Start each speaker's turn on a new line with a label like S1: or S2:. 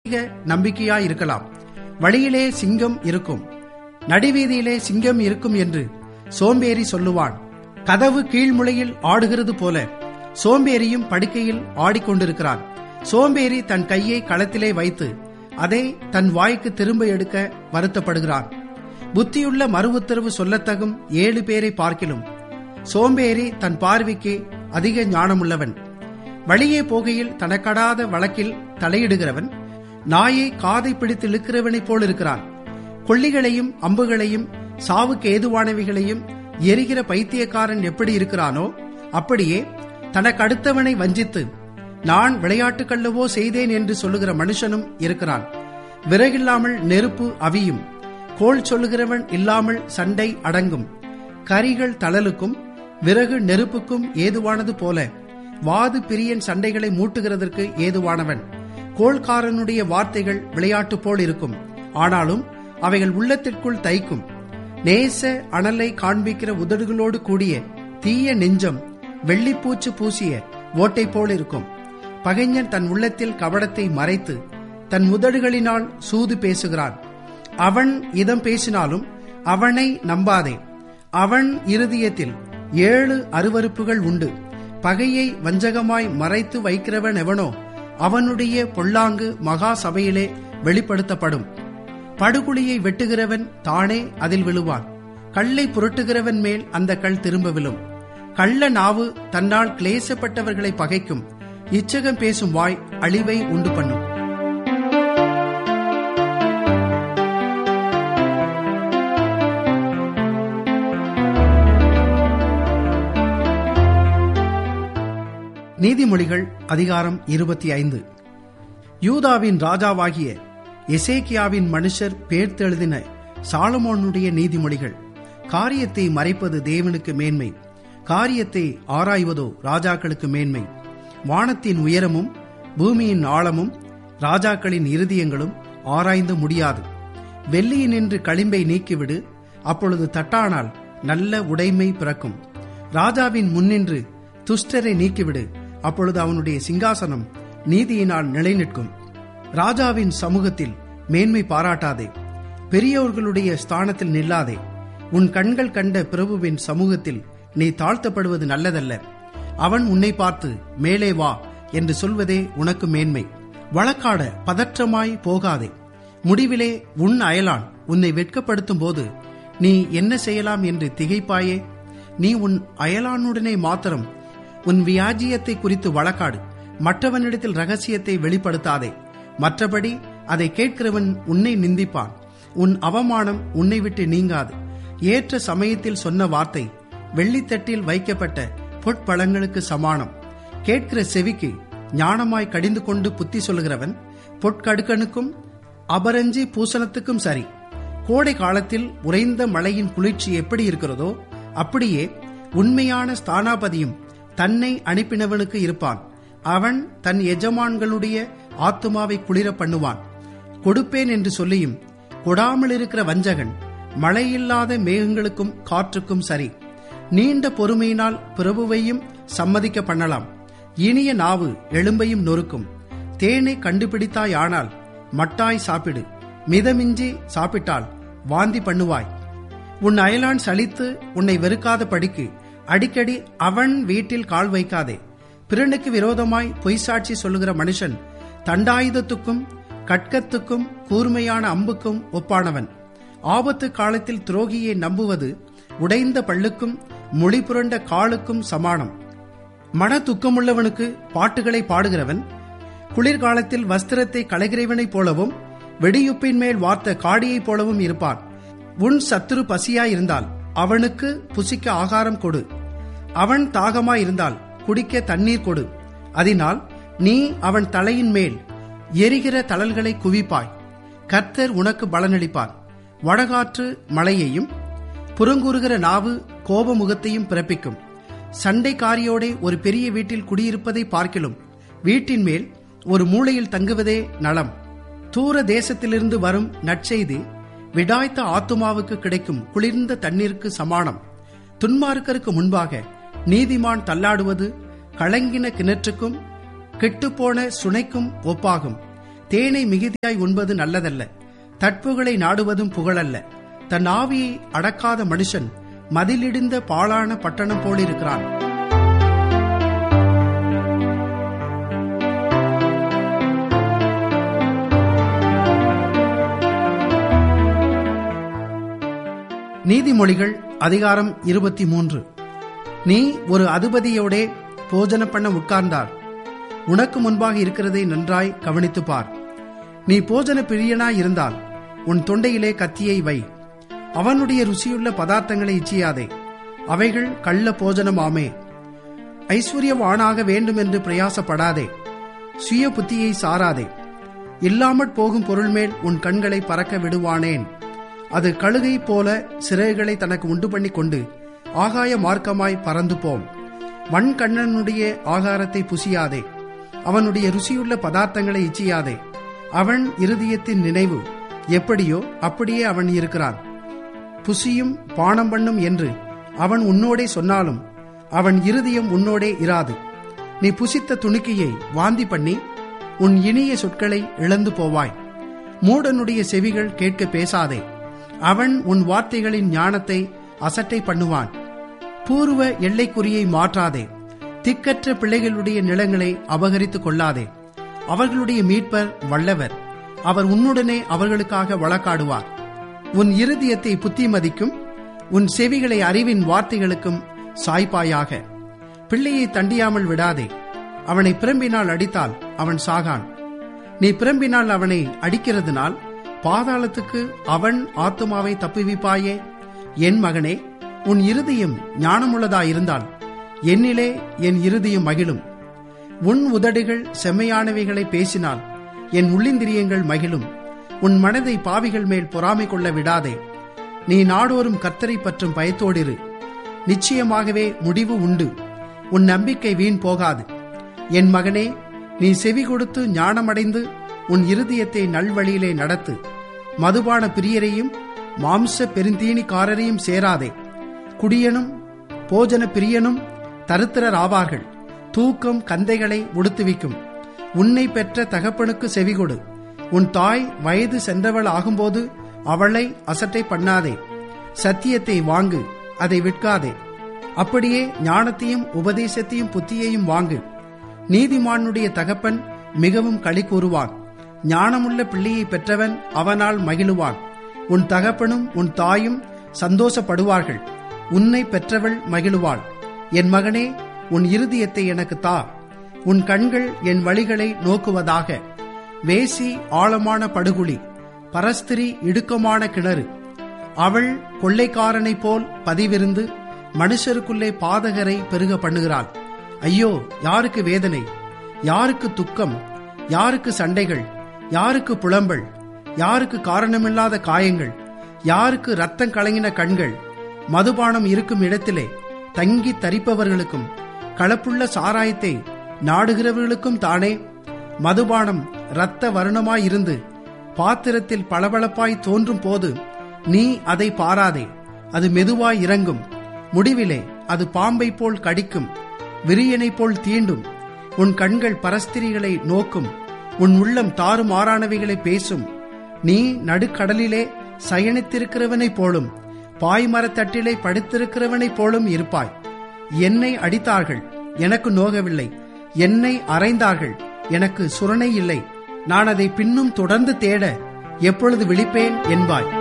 S1: நம்பிக்கையாய் இருக்கலாம் வழியிலே சிங்கம் இருக்கும் நடிவீதியிலே சிங்கம் இருக்கும் என்று சோம்பேறி சொல்லுவான் கதவு கீழ்முளையில் ஆடுகிறது போல சோம்பேறியும் படுக்கையில் ஆடிக்கொண்டிருக்கிறான் சோம்பேறி தன் கையை களத்திலே வைத்து அதை தன் வாய்க்கு திரும்ப எடுக்க வருத்தப்படுகிறான் புத்தியுள்ள மறு உத்தரவு சொல்லத்தகும் ஏழு பேரை பார்க்கிலும் சோம்பேறி தன் பார்வைக்கு அதிக ஞானமுள்ளவன் வழியே போகையில் தனக்கடாத வழக்கில் தலையிடுகிறவன் நாயை காதை பிடித்து இழுக்கிறவனைப் போல் இருக்கிறான் கொள்ளிகளையும் அம்புகளையும் சாவுக்கு ஏதுவானவைகளையும் எரிகிற பைத்தியக்காரன் எப்படி இருக்கிறானோ அப்படியே தனக்கு அடுத்தவனை வஞ்சித்து நான் விளையாட்டுக்கல்லவோ செய்தேன் என்று சொல்லுகிற மனுஷனும் இருக்கிறான் விறகில்லாமல் நெருப்பு அவியும் கோள் சொல்லுகிறவன் இல்லாமல் சண்டை அடங்கும் கரிகள் தளலுக்கும் விறகு நெருப்புக்கும் ஏதுவானது போல வாது பிரியன் சண்டைகளை மூட்டுகிறதற்கு ஏதுவானவன் கோள்காரனுடைய வார்த்தைகள் விளையாட்டு போல் இருக்கும் ஆனாலும் அவைகள் உள்ளத்திற்குள் தைக்கும் நேச அனலை காண்பிக்கிற உதடுகளோடு கூடிய தீய நெஞ்சம் வெள்ளிப்பூச்சு பூசிய ஓட்டை போல் இருக்கும் பகைஞன் தன் உள்ளத்தில் கவடத்தை மறைத்து தன் உதடுகளினால் சூது பேசுகிறான் அவன் இதம் பேசினாலும் அவனை நம்பாதே அவன் இருதயத்தில் ஏழு அருவருப்புகள் உண்டு பகையை வஞ்சகமாய் மறைத்து வைக்கிறவன் எவனோ அவனுடைய பொல்லாங்கு மகா சபையிலே வெளிப்படுத்தப்படும் படுகுழியை வெட்டுகிறவன் தானே அதில் விழுவான் கல்லை புரட்டுகிறவன் மேல் அந்த கல் திரும்ப விழும் கள்ள நாவு தன்னால் கிளேசப்பட்டவர்களை பகைக்கும் இச்சகம் பேசும் வாய் அழிவை உண்டு பண்ணும் நீதிமொழிகள் அதிகாரம் இருபத்தி ஐந்து யூதாவின் ராஜாவாகிய எசேக்கியாவின் மனுஷர் பேர்த்தெழுதின சாலமோனுடைய நீதிமொழிகள் காரியத்தை மறைப்பது தேவனுக்கு மேன்மை காரியத்தை ஆராய்வதோ ராஜாக்களுக்கு மேன்மை வானத்தின் உயரமும் பூமியின் ஆழமும் ராஜாக்களின் இருதயங்களும் ஆராய்ந்து முடியாது வெள்ளியினின்று களிம்பை நீக்கிவிடு அப்பொழுது தட்டானால் நல்ல உடைமை பிறக்கும் ராஜாவின் முன்னின்று துஷ்டரை நீக்கிவிடு அப்பொழுது அவனுடைய சிங்காசனம் நீதியினால் நிலைநிற்கும் ராஜாவின் சமூகத்தில் மேன்மை பாராட்டாதே பெரியோர்களுடைய ஸ்தானத்தில் நில்லாதே உன் கண்கள் கண்ட பிரபுவின் சமூகத்தில் நீ தாழ்த்தப்படுவது நல்லதல்ல அவன் உன்னை பார்த்து மேலே வா என்று சொல்வதே உனக்கு மேன்மை வழக்காட பதற்றமாய் போகாதே முடிவிலே உன் அயலான் உன்னை வெட்கப்படுத்தும் போது நீ என்ன செய்யலாம் என்று திகைப்பாயே நீ உன் அயலானுடனே மாத்திரம் உன் வியாஜியத்தை குறித்து வழக்காடு மற்றவனிடத்தில் ரகசியத்தை வெளிப்படுத்தாதே மற்றபடி அதை கேட்கிறவன் உன்னை நிந்திப்பான் உன் அவமானம் உன்னை விட்டு நீங்காது ஏற்ற சமயத்தில் சொன்ன வார்த்தை வெள்ளித்தட்டில் வைக்கப்பட்ட பொற்பழங்களுக்கு சமானம் கேட்கிற செவிக்கு ஞானமாய் கடிந்து கொண்டு புத்தி சொல்லுகிறவன் பொற்கடுக்கனுக்கும் அபரஞ்சி பூசணத்துக்கும் சரி கோடை காலத்தில் உறைந்த மழையின் குளிர்ச்சி எப்படி இருக்கிறதோ அப்படியே உண்மையான ஸ்தானாபதியும் தன்னை அனுப்பினவனுக்கு இருப்பான் அவன் தன் எஜமான்களுடைய ஆத்துமாவை குளிர பண்ணுவான் கொடுப்பேன் என்று சொல்லியும் கொடாமல் இருக்கிற வஞ்சகன் மழையில்லாத மேகங்களுக்கும் காற்றுக்கும் சரி நீண்ட பொறுமையினால் பிரபுவையும் சம்மதிக்க பண்ணலாம் இனிய நாவு எலும்பையும் நொறுக்கும் தேனை கண்டுபிடித்தாயானால் மட்டாய் சாப்பிடு மிதமிஞ்சி சாப்பிட்டால் வாந்தி பண்ணுவாய் உன் அயலான் சலித்து உன்னை வெறுக்காத படிக்கு அடிக்கடி அவன் வீட்டில் கால் வைக்காதே பிறனுக்கு விரோதமாய் பொய்சாட்சி சொல்லுகிற மனுஷன் தண்டாயுதத்துக்கும் கட்கத்துக்கும் கூர்மையான அம்புக்கும் ஒப்பானவன் ஆபத்து காலத்தில் துரோகியை நம்புவது உடைந்த பல்லுக்கும் மொழி புரண்ட காலுக்கும் சமானம் மன துக்கமுள்ளவனுக்கு பாட்டுகளை பாடுகிறவன் குளிர்காலத்தில் வஸ்திரத்தை களைகிறவனைப் போலவும் வெடியுப்பின் மேல் வார்த்த காடியைப் போலவும் இருப்பான் உன் சத்துரு பசியாயிருந்தால் அவனுக்கு புசிக்க ஆகாரம் கொடு அவன் தாகமாயிருந்தால் குடிக்க தண்ணீர் கொடு அதனால் நீ அவன் தலையின் மேல் எரிகிற தளல்களை குவிப்பாய் கர்த்தர் உனக்கு பலனளிப்பார் வடகாற்று மழையையும் புறங்கூறுகிற நாவு கோபமுகத்தையும் பிறப்பிக்கும் சண்டைக்காரியோடே ஒரு பெரிய வீட்டில் குடியிருப்பதை பார்க்கிலும் வீட்டின் மேல் ஒரு மூலையில் தங்குவதே நலம் தூர தேசத்திலிருந்து வரும் நற்செய்தி விடாய்த்த ஆத்துமாவுக்கு கிடைக்கும் குளிர்ந்த தண்ணீருக்கு சமானம் துன்மார்க்கருக்கு முன்பாக நீதிமான் தள்ளாடுவது கலங்கின கிணற்றுக்கும் கெட்டுப்போன சுனைக்கும் ஒப்பாகும் தேனை மிகுதியாய் உண்பது நல்லதல்ல தட்புகளை நாடுவதும் புகழல்ல தன் ஆவியை அடக்காத மனுஷன் மதிலிடிந்த பாழான பட்டணம் போலிருக்கிறான் நீதிமொழிகள் அதிகாரம் இருபத்தி மூன்று நீ ஒரு அதிபதியோடே போஜன பண்ண உட்கார்ந்தார் உனக்கு முன்பாக இருக்கிறதை நன்றாய் கவனித்துப் பார் நீ போஜன பிரியனாய் இருந்தால் உன் தொண்டையிலே கத்தியை வை அவனுடைய ருசியுள்ள பதார்த்தங்களை இச்சியாதே அவைகள் கள்ள போஜனமாமே ஐஸ்வர்யவானாக வேண்டும் என்று பிரயாசப்படாதே சுய புத்தியை சாராதே இல்லாமற் போகும் பொருள் மேல் உன் கண்களை பறக்க விடுவானேன் அது கழுகை போல சிறைகளை தனக்கு உண்டு பண்ணி கொண்டு ஆகாய மார்க்கமாய் பறந்து போம் வன்கண்ணனுடைய ஆகாரத்தை புசியாதே அவனுடைய ருசியுள்ள பதார்த்தங்களை இச்சியாதே அவன் இருதயத்தின் நினைவு எப்படியோ அப்படியே அவன் இருக்கிறான் புசியும் பானம் பண்ணும் என்று அவன் உன்னோடே சொன்னாலும் அவன் இருதயம் உன்னோடே இராது நீ புசித்த துணுக்கியை வாந்தி பண்ணி உன் இனிய சொற்களை இழந்து போவாய் மூடனுடைய செவிகள் கேட்க பேசாதே அவன் உன் வார்த்தைகளின் ஞானத்தை அசட்டை பண்ணுவான் பூர்வ எல்லைக்குறியை மாற்றாதே திக்கற்ற பிள்ளைகளுடைய நிலங்களை அபகரித்துக் கொள்ளாதே அவர்களுடைய மீட்பர் வல்லவர் அவர் உன்னுடனே அவர்களுக்காக வழக்காடுவார் உன் இருதயத்தை புத்திமதிக்கும் உன் செவிகளை அறிவின் வார்த்தைகளுக்கும் சாய்ப்பாயாக பிள்ளையை தண்டியாமல் விடாதே அவனை பிரம்பினால் அடித்தால் அவன் சாகான் நீ பிரம்பினால் அவனை அடிக்கிறதுனால் பாதாளத்துக்கு அவன் ஆத்துமாவை தப்புவிப்பாயே என் மகனே உன் இருதயம் ஞானமுள்ளதாயிருந்தால் என்னிலே என் இருதயம் மகிழும் உன் உதடுகள் செம்மையானவைகளை பேசினால் என் உள்ளிந்திரியங்கள் மகிழும் உன் மனதை பாவிகள் மேல் பொறாமை கொள்ள விடாதே நீ நாடோறும் கர்த்தரை பற்றும் பயத்தோடிரு நிச்சயமாகவே முடிவு உண்டு உன் நம்பிக்கை வீண் போகாது என் மகனே நீ செவி கொடுத்து ஞானமடைந்து உன் இருதயத்தை நல்வழியிலே நடத்து மதுபான பிரியரையும் மாம்ச பெருந்தீனிக்காரரையும் சேராதே குடியனும் போஜன பிரியனும் தருத்திரர் ஆவார்கள் தூக்கம் கந்தைகளை உடுத்துவிக்கும் உன்னை பெற்ற தகப்பனுக்கு செவிகொடு உன் தாய் வயது சென்றவள் ஆகும்போது அவளை அசட்டை பண்ணாதே சத்தியத்தை வாங்கு அதை விற்காதே அப்படியே ஞானத்தையும் உபதேசத்தையும் புத்தியையும் வாங்கு நீதிமானுடைய தகப்பன் மிகவும் களி கூறுவான் ஞானமுள்ள பிள்ளையை பெற்றவன் அவனால் மகிழுவான் உன் தகப்பனும் உன் தாயும் சந்தோஷப்படுவார்கள் உன்னை பெற்றவள் மகிழுவாள் என் மகனே உன் இருதயத்தை எனக்கு தா உன் கண்கள் என் வழிகளை நோக்குவதாக வேசி ஆழமான படுகுழி பரஸ்திரி இடுக்கமான கிணறு அவள் கொள்ளைக்காரனைப் போல் பதிவிருந்து மனுஷருக்குள்ளே பாதகரை பெருக பண்ணுகிறாள் ஐயோ யாருக்கு வேதனை யாருக்கு துக்கம் யாருக்கு சண்டைகள் யாருக்கு புலம்பல் யாருக்கு காரணமில்லாத காயங்கள் யாருக்கு ரத்தம் கலங்கின கண்கள் மதுபானம் இருக்கும் இடத்திலே தங்கி தரிப்பவர்களுக்கும் களப்புள்ள சாராயத்தை நாடுகிறவர்களுக்கும் தானே மதுபானம் இரத்த வருணமாயிருந்து பாத்திரத்தில் பளபளப்பாய் தோன்றும் போது நீ அதை பாராதே அது மெதுவாய் இறங்கும் முடிவிலே அது பாம்பை போல் கடிக்கும் விரியனைப் போல் தீண்டும் உன் கண்கள் பரஸ்திரிகளை நோக்கும் உன் உள்ளம் தாறுமாறானவைகளை பேசும் நீ நடுக்கடலிலே சயனித்திருக்கிறவனைப் போலும் பாய்மரத்தட்டிலே படுத்திருக்கிறவனைப் போலும் இருப்பாய் என்னை அடித்தார்கள் எனக்கு நோகவில்லை என்னை அறைந்தார்கள் எனக்கு சுரணை இல்லை நான் அதை பின்னும் தொடர்ந்து தேட எப்பொழுது விழிப்பேன் என்பாய்